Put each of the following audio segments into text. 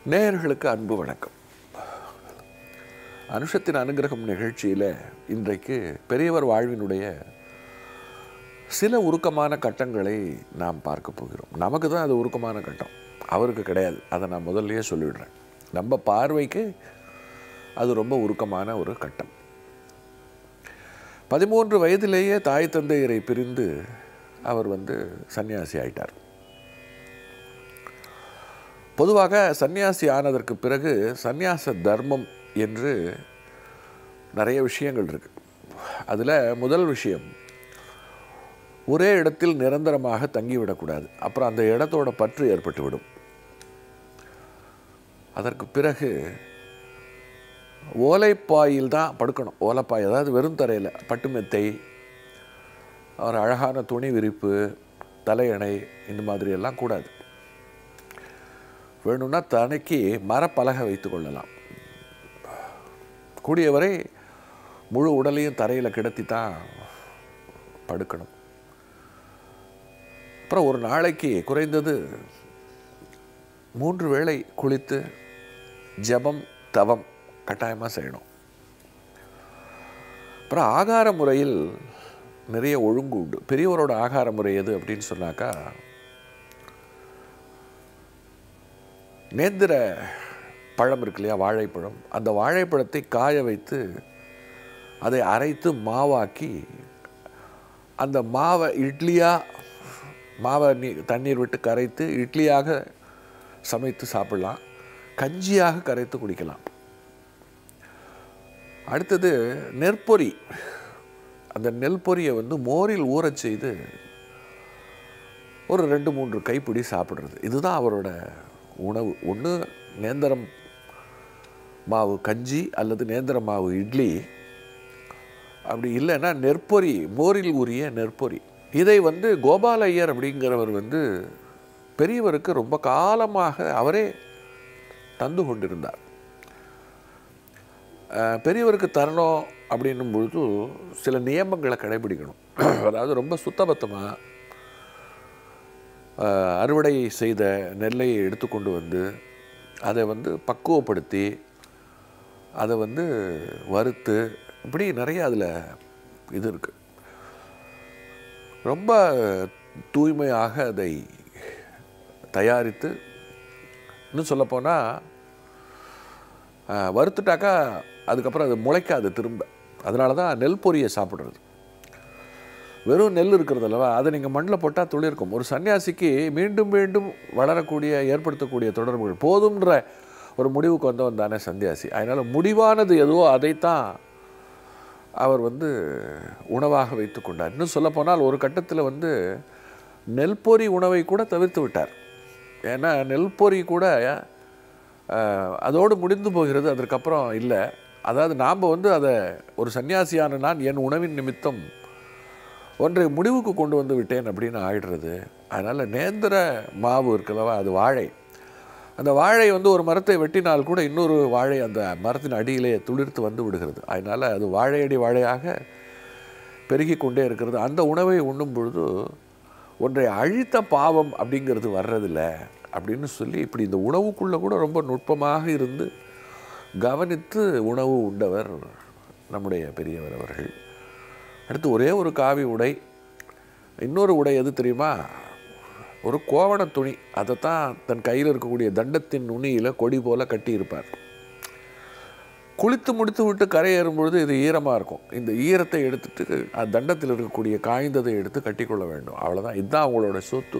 நேயர்களுக்கு அன்பு வணக்கம் அனுஷத்தின் அனுகிரகம் நிகழ்ச்சியில் இன்றைக்கு பெரியவர் வாழ்வினுடைய சில உருக்கமான கட்டங்களை நாம் பார்க்க போகிறோம் நமக்கு தான் அது உருக்கமான கட்டம் அவருக்கு கிடையாது அதை நான் முதல்லயே சொல்லிவிடுறேன் நம்ம பார்வைக்கு அது ரொம்ப உருக்கமான ஒரு கட்டம் பதிமூன்று வயதிலேயே தாய் தந்தையரை பிரிந்து அவர் வந்து சன்னியாசி ஆயிட்டார் பொதுவாக சந்நியாசி ஆனதற்கு பிறகு சந்நியாச தர்மம் என்று நிறைய விஷயங்கள் இருக்கு அதில் முதல் விஷயம் ஒரே இடத்தில் நிரந்தரமாக தங்கிவிடக்கூடாது அப்புறம் அந்த இடத்தோட பற்று ஏற்பட்டுவிடும் அதற்கு பிறகு ஓலைப்பாயில் தான் படுக்கணும் ஓலைப்பாய் அதாவது வெறும் தரையில் பட்டு மெத்தை ஒரு அழகான துணி விரிப்பு தலையணை இந்த மாதிரி எல்லாம் கூடாது வேணும்னா தனக்கு மரப்பலகை வைத்து கொள்ளலாம் கூடியவரை முழு உடலையும் தரையில் கிடத்தி தான் படுக்கணும் அப்புறம் ஒரு நாளைக்கு குறைந்தது மூன்று வேளை குளித்து ஜபம் தவம் கட்டாயமாக செய்யணும் அப்புறம் ஆகார முறையில் நிறைய ஒழுங்கு உண்டு பெரியவரோட ஆகார முறை எது அப்படின்னு சொன்னாக்கா நேந்திர பழம் இருக்கு இல்லையா வாழைப்பழம் அந்த வாழைப்பழத்தை காய வைத்து அதை அரைத்து மாவாக்கி அந்த மாவை இட்லியாக மாவை நீ தண்ணீர் விட்டு கரைத்து இட்லியாக சமைத்து சாப்பிடலாம் கஞ்சியாக கரைத்து குடிக்கலாம் அடுத்தது நெற்பொரி அந்த நெல் பொரியை வந்து மோரில் ஊறச் செய்து ஒரு ரெண்டு மூன்று கைப்பிடி சாப்பிட்றது இதுதான் அவரோட உணவு ஒன்று நேந்திரம் மாவு கஞ்சி அல்லது நேந்திர மாவு இட்லி அப்படி இல்லைன்னா நெற்பொரி மோரில் ஊறிய நெற்பொரி இதை வந்து கோபால ஐயர் அப்படிங்கிறவர் வந்து பெரியவருக்கு ரொம்ப காலமாக அவரே தந்து கொண்டிருந்தார் அஹ், பெரியவருக்கு தரணும் அப்படின்னும் பொழுது சில நியமங்களை கடைபிடிக்கணும் அதாவது ரொம்ப சுத்தபத்தமாக அஹ், அறுவடை செய்த நெல்லை எடுத்துக்கொண்டு வந்து அதை வந்து பக்குவப்படுத்தி அதை வந்து வறுத்து இப்படி நிறைய அதில் இது இருக்குது ரொம்ப தூய்மையாக அதை தயாரித்து இன்னும் சொல்லப்போனால் வறுத்துட்டாக்கா அதுக்கப்புறம் அது முளைக்காது திரும்ப அதனால தான் நெல் பொரியை சாப்பிட்றது வெறும் நெல் இருக்கிறது அல்லவா அதை நீங்கள் மண்ணில் போட்டால் துளிர்க்கும் ஒரு சன்னியாசிக்கு மீண்டும் மீண்டும் வளரக்கூடிய ஏற்படுத்தக்கூடிய தொடர்புகள் போதும்ன்ற ஒரு முடிவுக்கு வந்தவன் தானே சன்னியாசி அதனால் முடிவானது எதுவோ அதைத்தான் அவர் வந்து உணவாக வைத்து கொண்டார் இன்னும் சொல்லப்போனால் ஒரு கட்டத்தில் வந்து நெல்பொரி உணவை கூட தவிர்த்து விட்டார் ஏன்னா நெல்பொரி கூட அஹ், அதோடு முடிந்து போகிறது அதற்கப்புறம் இல்லை அதாவது நாம் வந்து அதை ஒரு சன்னியாசியான நான் என் உணவின் நிமித்தம் ஒன்றை முடிவுக்கு கொண்டு வந்து விட்டேன் அப்படின்னு ஆயிடுறது அதனால் நேந்திர மாவு இருக்குல்லவா அது வாழை அந்த வாழை வந்து ஒரு மரத்தை வெட்டினால் கூட இன்னொரு வாழை அந்த மரத்தின் அடியிலே துளிர்த்து வந்து விடுகிறது அதனால் அது வாழையடி வாழையாக பெருகி கொண்டே இருக்கிறது அந்த உணவை உண்ணும் பொழுது ஒன்றை அழித்த பாவம் அப்படிங்கிறது வர்றதில்ல அப்படின்னு சொல்லி இப்படி இந்த உணவுக்குள்ளே கூட ரொம்ப நுட்பமாக இருந்து கவனித்து உணவு உண்டவர் நம்முடைய பெரியவர் அவர்கள் அடுத்து ஒரே ஒரு காவி உடை இன்னொரு உடை எது தெரியுமா ஒரு கோவண துணி அதைத்தான் தன் கையில் இருக்கக்கூடிய தண்டத்தின் நுனியில் கொடி போல கட்டியிருப்பார் குளித்து முடித்து விட்டு கரையேறும் பொழுது இது ஈரமாக இருக்கும் இந்த ஈரத்தை எடுத்துட்டு அந்த தண்டத்தில் இருக்கக்கூடிய காய்ந்ததை எடுத்து கட்டிக்கொள்ள வேண்டும் அவ்வளோதான் இதுதான் அவங்களோட சொத்து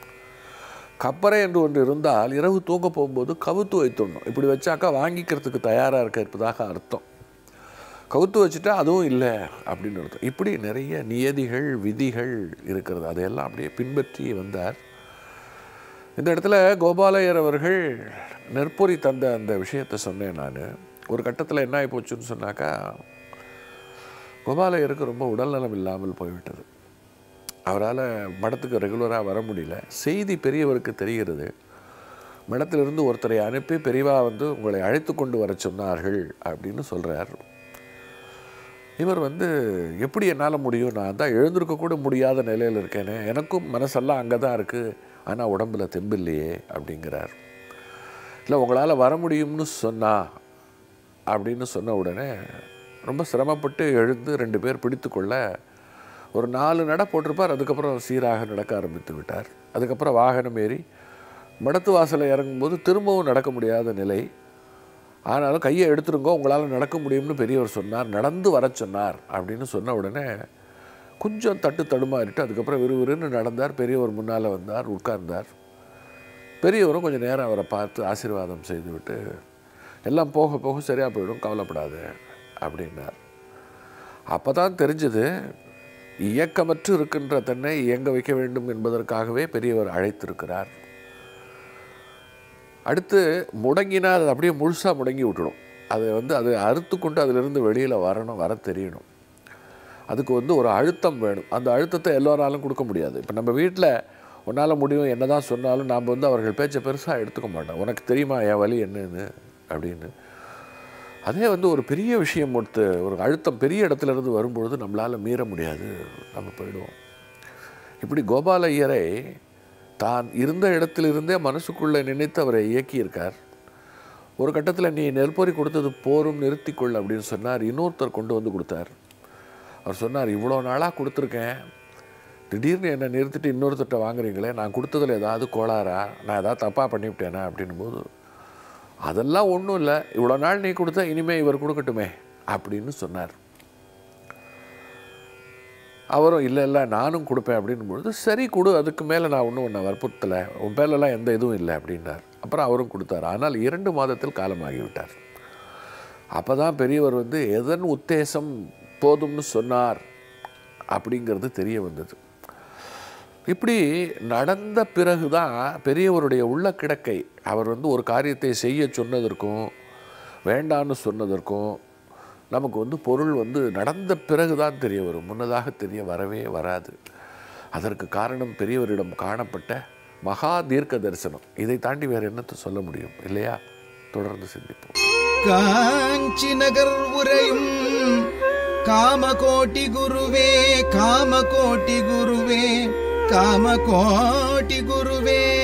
கப்பரை என்று ஒன்று இருந்தால் இரவு தூங்க போகும்போது கவுத்து வைத்துடணும் இப்படி வச்சாக்கா வாங்கிக்கிறதுக்கு தயாராக இருக்க இருப்பதாக அர்த்தம் கவுத்து வச்சுட்டா அதுவும் இல்லை அப்படின்னு அர்த்தம் இப்படி நிறைய நியதிகள் விதிகள் இருக்கிறது அதையெல்லாம் அப்படியே பின்பற்றி வந்தார் இந்த இடத்துல கோபாலையர் அவர்கள் நெற்பொறி தந்த அந்த விஷயத்தை சொன்னேன் நான் ஒரு கட்டத்தில் என்ன ஆகி போச்சுன்னு சொன்னாக்கா கோபாலையருக்கு ரொம்ப உடல்நலம் இல்லாமல் போய்விட்டது அவரால் மடத்துக்கு ரெகுலராக வர முடியல செய்தி பெரியவருக்கு தெரிகிறது மடத்திலிருந்து ஒருத்தரை அனுப்பி பெரியவா வந்து உங்களை அழைத்து கொண்டு வர சொன்னார்கள் அப்படின்னு சொல்கிறார் இவர் வந்து எப்படி என்னால் முடியும் நான் தான் எழுந்திருக்க கூட முடியாத நிலையில் இருக்கேனே எனக்கும் மனசெல்லாம் அங்கே தான் இருக்குது ஆனால் உடம்புல தெம்பில்லையே அப்படிங்கிறார் இல்லை உங்களால் வர முடியும்னு சொன்னா அப்படின்னு சொன்ன உடனே ரொம்ப சிரமப்பட்டு எழுந்து ரெண்டு பேர் பிடித்துக்கொள்ள ஒரு நாலு நட போட்டிருப்பார் அதுக்கப்புறம் சீராக நடக்க ஆரம்பித்து விட்டார் அதுக்கப்புறம் வாகனம் ஏறி மடத்து வாசலை இறங்கும்போது திரும்பவும் நடக்க முடியாத நிலை ஆனாலும் கையை எடுத்துருங்கோ உங்களால் நடக்க முடியும்னு பெரியவர் சொன்னார் நடந்து வர சொன்னார் அப்படின்னு சொன்ன உடனே கொஞ்சம் தட்டு தடுமாறிட்டு அதுக்கப்புறம் விறுவிறுன்னு நடந்தார் பெரியவர் முன்னால் வந்தார் உட்கார்ந்தார் பெரியவரும் கொஞ்சம் நேரம் அவரை பார்த்து ஆசீர்வாதம் செய்துவிட்டு எல்லாம் போக போக சரியாக போயிடும் கவலைப்படாத அப்படின்னார் அப்போ தான் தெரிஞ்சது இயக்கமற்று இருக்கின்ற தன்னை இயங்க வைக்க வேண்டும் என்பதற்காகவே பெரியவர் அழைத்திருக்கிறார் அடுத்து முடங்கினா அது அப்படியே முழுசாக முடங்கி விட்டுடும் அதை வந்து அதை அறுத்து கொண்டு அதிலிருந்து வெளியில் வரணும் வர தெரியணும் அதுக்கு வந்து ஒரு அழுத்தம் வேணும் அந்த அழுத்தத்தை எல்லோராலும் கொடுக்க முடியாது இப்போ நம்ம வீட்டில் உன்னால் முடியும் என்ன தான் சொன்னாலும் நாம் வந்து அவர்கள் பேச்சை பெருசாக எடுத்துக்க மாட்டோம் உனக்கு தெரியுமா என் வழி என்னன்னு அப்படின்னு அதே வந்து ஒரு பெரிய விஷயம் ஒருத்து ஒரு அழுத்தம் பெரிய இடத்துல இருந்து வரும்பொழுது நம்மளால் மீற முடியாது நம்ம போயிடுவோம் இப்படி கோபால ஐயரை தான் இருந்த இடத்திலிருந்தே மனசுக்குள்ளே நினைத்து அவரை இயக்கியிருக்கார் ஒரு கட்டத்தில் நீ நெல்பொறி கொடுத்தது போரும் நிறுத்திக்கொள் அப்படின்னு சொன்னார் இன்னொருத்தர் கொண்டு வந்து கொடுத்தார் அவர் சொன்னார் இவ்வளோ நாளாக கொடுத்துருக்கேன் திடீர்னு என்னை நிறுத்திட்டு இன்னொருத்தர்கிட்ட வாங்குறீங்களே நான் கொடுத்ததில் ஏதாவது கோளாறா நான் ஏதாவது தப்பாக பண்ணிவிட்டேனா அப்படின்னும் போது அதெல்லாம் ஒன்றும் இல்லை இவ்வளோ நாள் நீ கொடுத்தா இனிமேல் இவர் கொடுக்கட்டுமே அப்படின்னு சொன்னார் அவரும் இல்லை இல்லை நானும் கொடுப்பேன் அப்படின்னும் பொழுது சரி கொடு அதுக்கு மேலே நான் ஒன்றும் உன்னை வற்புறுத்தலை உன் பேர்லலாம் எந்த இதுவும் இல்லை அப்படின்னார் அப்புறம் அவரும் கொடுத்தார் ஆனால் இரண்டு மாதத்தில் காலமாகிவிட்டார் அப்போ தான் பெரியவர் வந்து எதன் உத்தேசம் போதும்னு சொன்னார் அப்படிங்கிறது தெரிய வந்தது இப்படி நடந்த பிறகு தான் பெரியவருடைய உள்ள கிடக்கை அவர் வந்து ஒரு காரியத்தை செய்ய சொன்னதற்கும் வேண்டான்னு சொன்னதற்கும் நமக்கு வந்து பொருள் வந்து நடந்த பிறகு தான் தெரிய வரும் முன்னதாக தெரிய வரவே வராது அதற்கு காரணம் பெரியவரிடம் காணப்பட்ட மகா தீர்க்க தரிசனம் இதை தாண்டி வேறு என்னத்தை சொல்ல முடியும் இல்லையா தொடர்ந்து சிந்திப்போம் காஞ்சி நகர் உரையும் காமகோட்டி குருவே காமகோட்டி குருவே காமகோட்டி குருவே